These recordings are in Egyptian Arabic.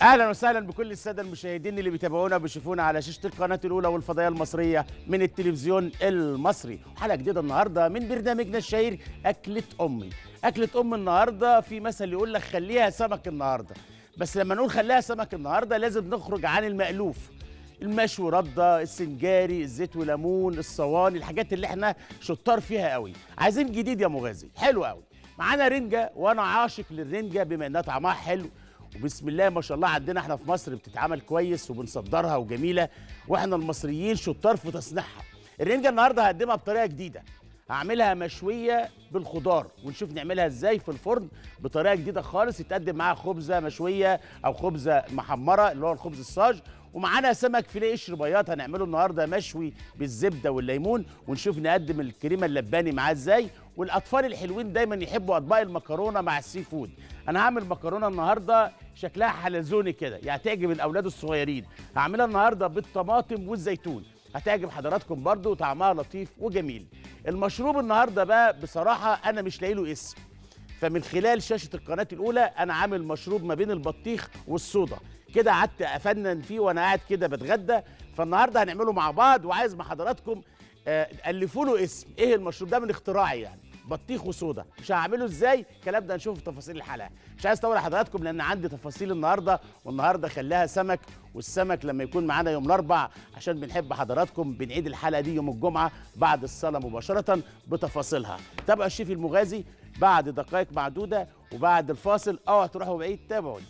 اهلا وسهلا بكل الساده المشاهدين اللي بيتابعونا وبيشوفونا على شاشه القناه الاولى والفضائيه المصريه من التلفزيون المصري حلقه جديده النهارده من برنامجنا الشهير اكله امي اكله ام النهارده في مثل يقول لك خليها سمك النهارده بس لما نقول خليها سمك النهارده لازم نخرج عن المألوف المشوي رده السنجاري الزيت وليمون الصواني الحاجات اللي احنا شطار فيها قوي عايزين جديد يا مغازي حلو قوي معانا رنجه وانا عاشق للرنجه بما انها طعمها حلو وبسم الله ما شاء الله عندنا احنا في مصر بتتعمل كويس وبنصدرها وجميله واحنا المصريين شطار في تصنيعها الرنجه النهارده هقدمها بطريقه جديده هعملها مشويه بالخضار ونشوف نعملها ازاي في الفرن بطريقه جديده خالص يتقدم معاها خبزه مشويه او خبزه محمره اللي هو الخبز الصاج ومعانا سمك فيليه قشر بياض هنعمله النهارده مشوي بالزبده والليمون ونشوف نقدم الكريمه اللباني معاه ازاي والاطفال الحلوين دايما يحبوا اطباق المكرونه مع السي فود انا هعمل مكرونه النهارده شكلها حلزوني كده يعني تعجب الاولاد الصغيرين هعملها النهارده بالطماطم والزيتون هتعجب حضراتكم برضو وطعمها لطيف وجميل المشروب النهارده بقى بصراحه انا مش لاقي له اسم فمن خلال شاشه القناه الاولى انا عامل مشروب ما بين البطيخ والصودا كده قعدت افنن فيه وانا قاعد كده بتغدى فالنهارده هنعمله مع بعض وعايز مع حضراتكم آه، الفوا له اسم ايه المشروب ده من اختراعي يعني بطيخ وصودا مش هعمله ازاي الكلام ده هنشوفه في تفاصيل الحلقه مش عايز اطول على حضراتكم لان عندي تفاصيل النهارده والنهارده خليها سمك والسمك لما يكون معانا يوم الاربع عشان بنحب حضراتكم بنعيد الحلقه دي يوم الجمعه بعد الصلاه مباشره بتفاصيلها تابعوا الشيف المغازي بعد دقائق معدوده وبعد الفاصل اوعوا تروحوا بعيد تابعوني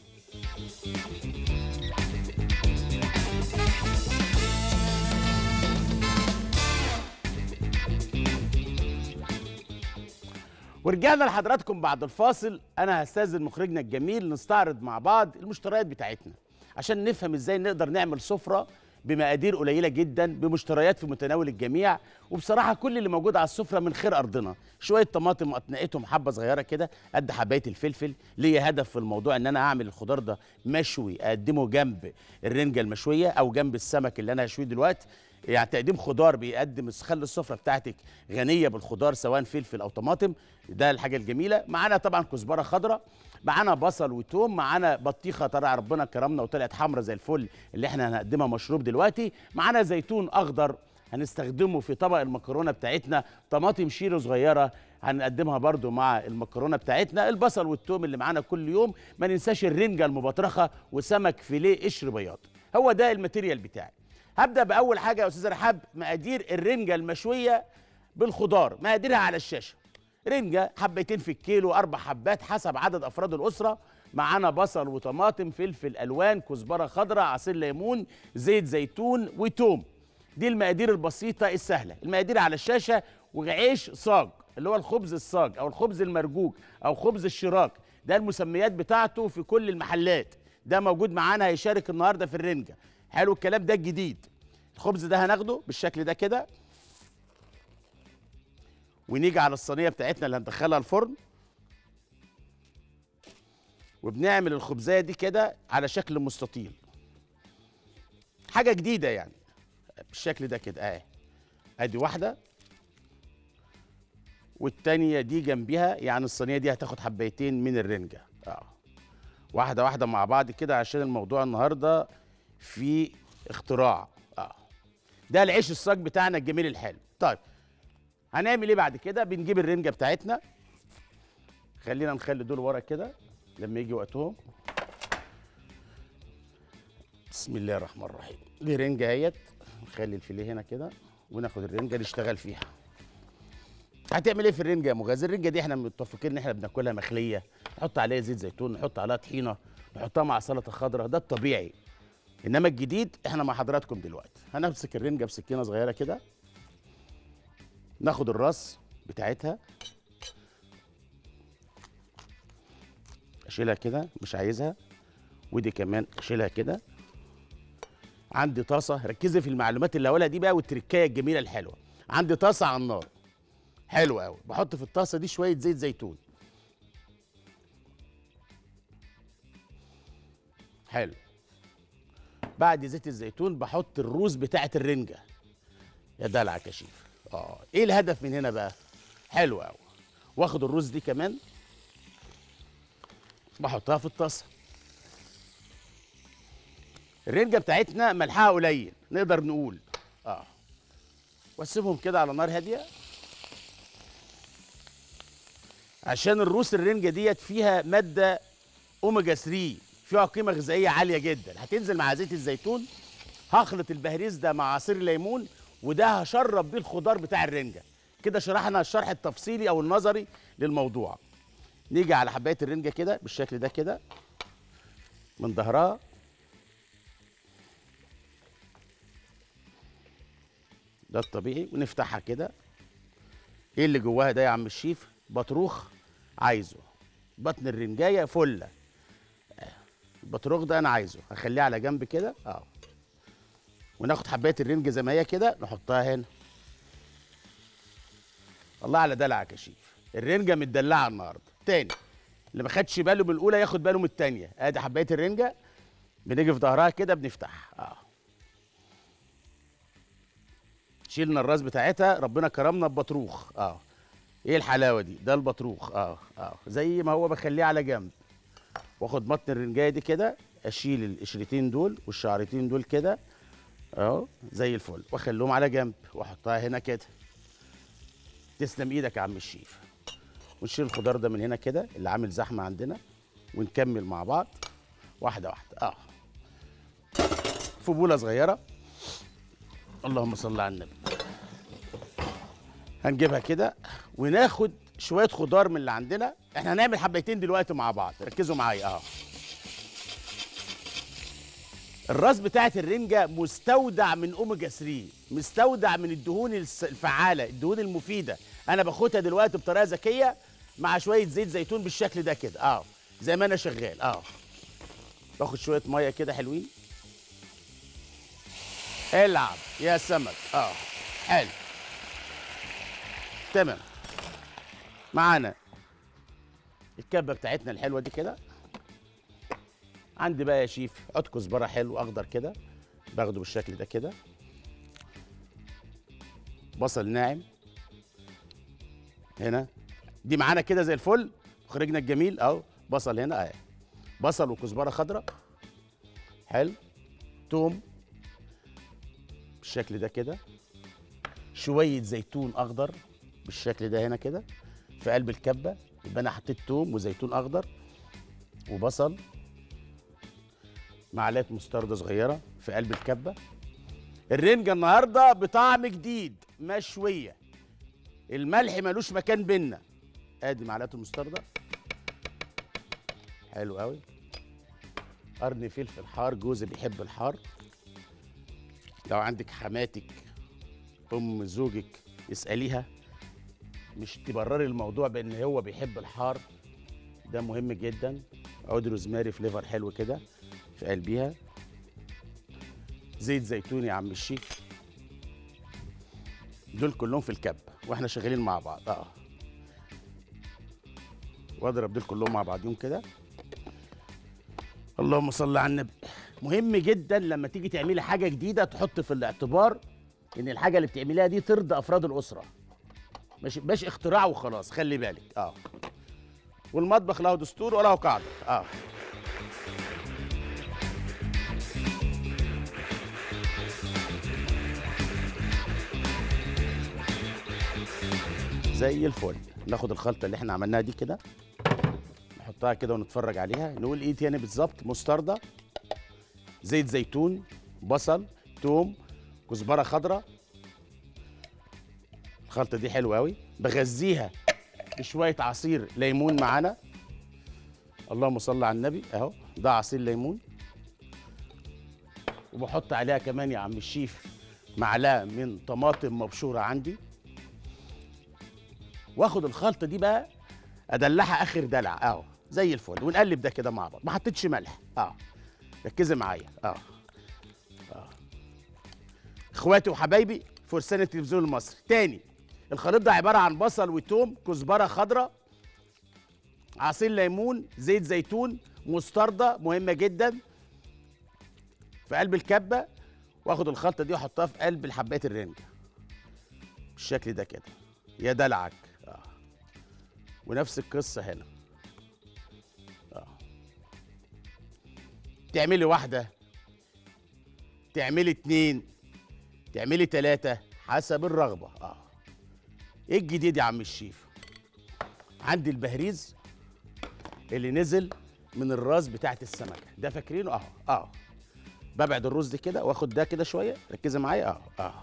ورجعنا لحضراتكم بعد الفاصل انا هستاذن مخرجنا الجميل نستعرض مع بعض المشتريات بتاعتنا عشان نفهم ازاي نقدر نعمل سفره بمقادير قليله جدا بمشتريات في متناول الجميع وبصراحه كل اللي موجود على السفره من خير ارضنا شويه طماطم قطنقتهم حبه صغيره كده قد حبايه الفلفل ليا هدف في الموضوع ان انا اعمل الخضار ده مشوي اقدمه جنب الرنجه المشويه او جنب السمك اللي انا هشويه دلوقتي يعني تقديم خضار بيقدم خلي السفره بتاعتك غنيه بالخضار سواء فلفل او طماطم ده الحاجه الجميله معانا طبعا كزبره خضراء معانا بصل وتوم معانا بطيخه طلع ربنا كرمنا وطلعت حمرا زي الفل اللي احنا هنقدمها مشروب دلوقتي معانا زيتون اخضر هنستخدمه في طبق المكرونه بتاعتنا طماطم شيرو صغيره هنقدمها برضو مع المكرونه بتاعتنا البصل والثوم اللي معانا كل يوم ما ننساش الرنجه المبطرخه وسمك فيليه قشر بياض هو ده الماتيريال بتاعي هبدا باول حاجه يا استاذ رحاب مقادير الرنجه المشويه بالخضار مقاديرها على الشاشه رنجه حبتين في الكيلو اربع حبات حسب عدد افراد الاسره معانا بصل وطماطم فلفل الوان كزبره خضراء عصير ليمون زيت زيتون وتوم دي المقادير البسيطه السهله المقادير على الشاشه وعيش صاج اللي هو الخبز الصاج او الخبز المرجوج او خبز الشراك ده المسميات بتاعته في كل المحلات ده موجود معانا هيشارك النهارده في الرنجه حلو الكلام ده الجديد الخبز ده هناخده بالشكل ده كده ونيجي على الصينيه بتاعتنا اللي هندخلها الفرن وبنعمل الخبزايه دي كده على شكل مستطيل حاجه جديده يعني بالشكل ده كده اهي ادي واحده والتانية دي جنبها يعني الصينيه دي هتاخد حبايتين من الرنجه اه واحده واحده مع بعض كده عشان الموضوع النهارده في اختراع اه ده العيش الصاج بتاعنا الجميل الحلو طيب هنعمل ايه بعد كده بنجيب الرنجه بتاعتنا خلينا نخلي دول ورا كده لما يجي وقتهم بسم الله الرحمن الرحيم دي رنجه اهيت نخلي الفيليه هنا كده وناخد الرنجه نشتغل فيها هتعمل ايه في الرنجه يا مغاز الرنجه دي احنا متفقين ان احنا بناكلها مخليه نحط عليها زيت زيتون نحط عليها طحينه نحطها مع سلطه خضراء ده الطبيعي انما الجديد احنا مع حضراتكم دلوقتي هنمسك الرنجه بسكينه صغيره كده ناخد الراس بتاعتها اشيلها كده مش عايزها ودي كمان اشيلها كده عندي طاسه ركزي في المعلومات اللي هقولها دي بقى والتركايه الجميله الحلوه عندي طاسه على النار حلو قوي بحط في الطاسه دي شويه زيت زيتون حلو بعد زيت الزيتون بحط الروز بتاعه الرنجه يا دلع يا شيف اه ايه الهدف من هنا بقى حلو قوي واخد الرز دي كمان بحطها في الطاسه الرنجه بتاعتنا ملحها قليل نقدر نقول اه واسيبهم كده على نار هاديه عشان الروس الرنجه ديت فيها ماده اوميجا 3 فيها قيمه غذائيه عاليه جدا هتنزل مع زيت الزيتون هخلط البهريز ده مع عصير الليمون وده هشرب بيه الخضار بتاع الرنجه كده شرحنا الشرح التفصيلي او النظري للموضوع نيجي على حبايه الرنجه كده بالشكل ده كده من ظهرها ده الطبيعي ونفتحها كده ايه اللي جواها ده يا عم الشيف بطروخ عايزه بطن الرنجايه فله البطروخ ده انا عايزه هخليه على جنب كده اه وناخد حبايه الرنج زي ما هي كده نحطها هنا الله على دلعك يا شيف الرنجه متدلعه النهارده تاني اللي ما خدش باله من الاولى ياخد باله من التانيه ادي حبايه الرنجه بنيجي في ظهرها كده بنفتحها اه شيلنا الراس بتاعتها ربنا كرمنا ببطروخ اه ايه الحلاوه دي ده البطروخ اه اه زي ما هو بخليه على جنب واخد متن الرنجايه دي كده اشيل القشرتين دول والشعرتين دول كده اهو زي الفل واخليهم على جنب واحطها هنا كده تسلم ايدك يا عم الشيف ونشيل الخضار ده من هنا كده اللي عامل زحمه عندنا ونكمل مع بعض واحده واحده اه في بوله صغيره اللهم صل على النبي هنجيبها كده وناخد شويه خضار من اللي عندنا احنا هنعمل حبيتين دلوقتي مع بعض ركزوا معايا اه الراس بتاعت الرنجة مستودع من اوميجا 3 مستودع من الدهون الس- الفعالة الدهون المفيدة انا باخدها دلوقتي بطريقة ذكية مع شوية زيت زيتون بالشكل ده كده اه زي ما انا شغال اه باخد شوية مية كده حلوين العب يا سمك اه حلو تمام معانا الكبة بتاعتنا الحلوة دي كده عندي بقى يا شيف عود كزبره حلو اخضر كده باخده بالشكل ده كده بصل ناعم هنا دي معانا كده زي الفل خرجنا الجميل اهو بصل هنا اهي بصل وكزبره خضراء حلو توم بالشكل ده كده شويه زيتون اخضر بالشكل ده هنا كده في قلب الكبه يبقى انا حطيت توم وزيتون اخضر وبصل معلقه مستردة صغيرة في قلب الكبة الرنجة النهاردة بطعم جديد مشوية الملح ملوش مكان بينا ادي معلقه المستردة حلو قوي قرن فلفل حار جوزي بيحب الحار لو عندك حماتك ام زوجك اساليها مش تبرري الموضوع بان هو بيحب الحار ده مهم جدا عود روزماري فليفر حلو كده في قلبيها زيت زيتون يا عم الشيف دول كلهم في الكب واحنا شغالين مع بعض اه واضرب دول كلهم مع بعضهم كده اللهم صل على النبي مهم جدا لما تيجي تعملي حاجه جديده تحط في الاعتبار ان الحاجه اللي بتعمليها دي ترضي افراد الاسره مش مش اختراع وخلاص خلي بالك اه والمطبخ له دستور وله قاعده اه زي الفل ناخد الخلطه اللي احنا عملناها دي كده نحطها كده ونتفرج عليها نقول ايه تاني بالظبط مستردة زيت زيتون بصل توم كزبره خضراء الخلطه دي حلوه قوي بغذيها بشويه عصير ليمون معانا اللهم صل على النبي اهو ده عصير ليمون وبحط عليها كمان يا عم الشيف معلقه من طماطم مبشوره عندي واخد الخلطه دي بقى ادلعها اخر دلع اهو زي الفل ونقلب ده كده مع بعض ما حطيتش ملح اه ركزي معايا اه اه اخواتي وحبايبي فرسان التلفزيون المصري تاني الخليط ده عباره عن بصل وتوم كزبره خضراء عصير ليمون زيت زيتون مستردة مهمه جدا في قلب الكبه واخد الخلطه دي واحطها في قلب الحبات الرنجه بالشكل ده كده يا دلعك آه. ونفس القصه هنا آه. تعملي واحده تعملي اتنين تعملي تلاتة حسب الرغبة اه ايه الجديد يا عم الشيف عندي البهريز اللي نزل من الراس بتاعت السمكة ده فاكرينه اهو اه ببعد الرز دي كده واخد ده كده شوية ركزي معايا اه اه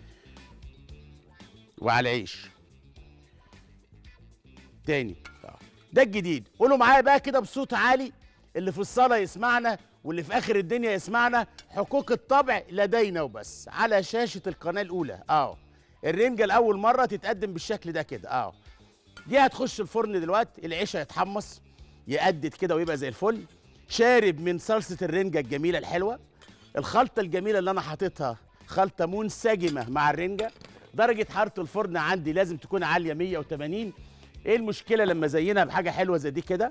وعلى العيش تاني اه ده الجديد قولوا معايا بقى كده بصوت عالي اللي في الصالة يسمعنا واللي في آخر الدنيا يسمعنا حقوق الطبع لدينا وبس على شاشة القناة الأولى اه الرنجة لأول مرة تتقدم بالشكل ده كده اه دي هتخش الفرن دلوقتي العيش هيتحمص يقدد كده ويبقى زي الفل شارب من صلصة الرنجة الجميلة الحلوة الخلطة الجميلة اللي أنا حاططها خلطة منسجمة مع الرنجة درجة حرارة الفرن عندي لازم تكون عالية 180 ايه المشكلة لما ازينها بحاجة حلوة زي دي كده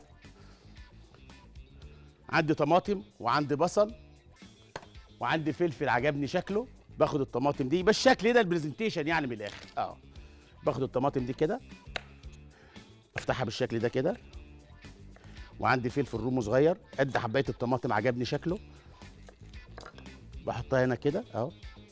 عندي طماطم وعندي بصل وعندي فلفل عجبني شكله باخد الطماطم دي بس الشكل ده البرزنتيشن يعني من الاخر اه باخد الطماطم دي كده افتحها بالشكل ده كده وعندي فلفل رومي صغير قد حبايه الطماطم عجبني شكله بحطها هنا كده اهو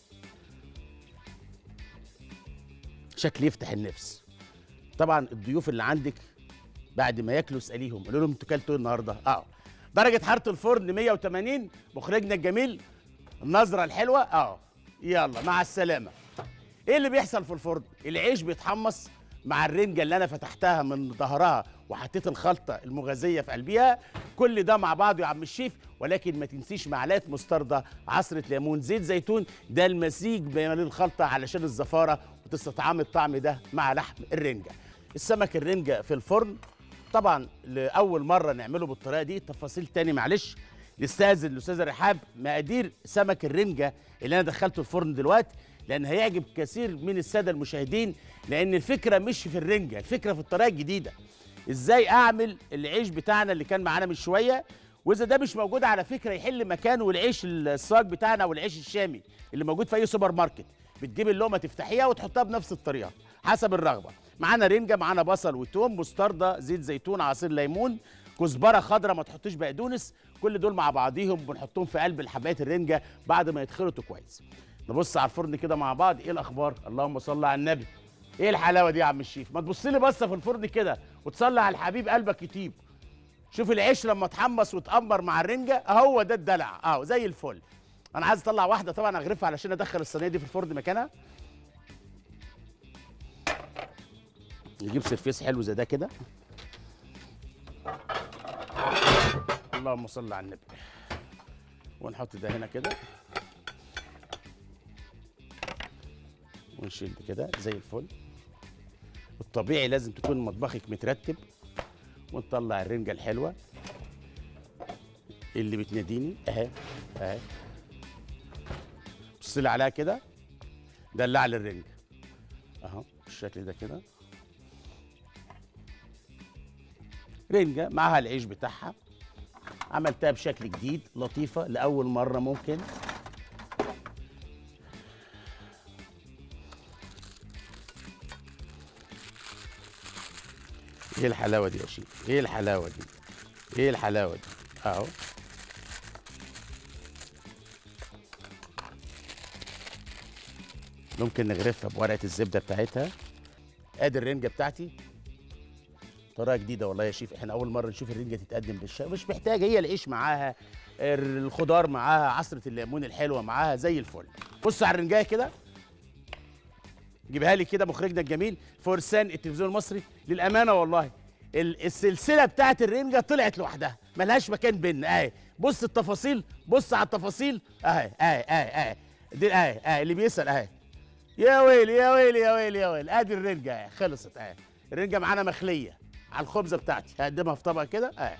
شكل يفتح النفس طبعا الضيوف اللي عندك بعد ما ياكلوا اساليهم قولوا لهم انتوا كلتوا ايه النهارده اه درجه حراره الفرن 180 مخرجنا الجميل النظره الحلوه اه يلا مع السلامه ايه اللي بيحصل في الفرن العيش بيتحمص مع الرنجه اللي انا فتحتها من ظهرها وحطيت الخلطه المغازيه في قلبها كل ده مع بعضه يا عم الشيف ولكن ما تنسيش معلقه مستردة عصره ليمون زيت زيتون ده المزيج بين الخلطه علشان الزفاره وتستطعم الطعم ده مع لحم الرنجه السمك الرنجه في الفرن طبعا لاول مره نعمله بالطريقه دي تفاصيل تاني معلش نستاذن الاستاذه رحاب مقادير سمك الرنجه اللي انا دخلته الفرن دلوقتي لان هيعجب كثير من الساده المشاهدين لان الفكره مش في الرنجه الفكره في الطريقه الجديده ازاي اعمل العيش بتاعنا اللي كان معانا من شويه واذا ده مش موجود على فكره يحل مكانه العيش الصاج بتاعنا والعيش الشامي اللي موجود في اي سوبر ماركت بتجيب اللقمه تفتحيها وتحطها بنفس الطريقه حسب الرغبه معانا رنجه معانا بصل وتوم مستردة زيت زيتون عصير ليمون كزبره خضراء ما تحطوش بقدونس كل دول مع بعضيهم بنحطهم في قلب حبايه الرنجه بعد ما يتخلطوا كويس نبص على الفرن كده مع بعض ايه الاخبار اللهم صل على النبي ايه الحلاوه دي يا عم الشيف ما تبص لي بصه في الفرن كده وتصلي على الحبيب قلبك يطيب شوف العيش لما اتحمص واتأمر مع الرنجه اهو ده الدلع اهو زي الفل انا عايز اطلع واحده طبعا اغرفها علشان ادخل الصينيه دي في الفرن مكانها نجيب سرفيس حلو زي ده كده اللهم صل على النبي ونحط ده هنا كده ونشيل دي كده زي الفل الطبيعي لازم تكون مطبخك مترتب ونطلع الرنجه الحلوه اللي بتناديني اهي اهي بص لي عليها كده دلع لي الرنجه اهو بالشكل ده كده رنجه معاها العيش بتاعها عملتها بشكل جديد لطيفه لاول مره ممكن ايه الحلاوه دي يا شيخ ايه الحلاوه دي ايه الحلاوه دي اهو ممكن نغرفها بورقه الزبده بتاعتها ادي الرنجه بتاعتي طريقه جديده والله يا شيف احنا اول مره نشوف الرنجه تتقدم بالشكل مش محتاجه هي العيش معاها الخضار معاها عصره الليمون الحلوه معاها زي الفل بص على الرنجايه كده جيبها لي كده مخرجنا الجميل فرسان التلفزيون المصري للامانه والله ال- السلسله بتاعت الرنجه طلعت لوحدها ملهاش مكان بينا اهي بص التفاصيل بص على التفاصيل اهي اهي اهي اهي دي اهي اهي اللي بيسال اهي يا ويلي يا ويلي يا ويلي يا ويلي ادي الرنجه اهي خلصت اهي الرنجه معانا مخليه على الخبزه بتاعتي هقدمها في طبق كده اهي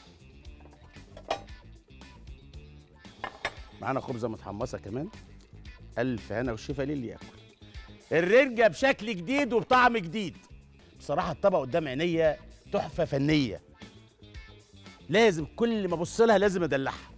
معانا خبزه متحمصه كمان الف هنا وشفا للي ياكل الرنجه بشكل جديد وبطعم جديد بصراحه الطبق قدام عينيا تحفه فنيه لازم كل ما ابص لها لازم ادلعها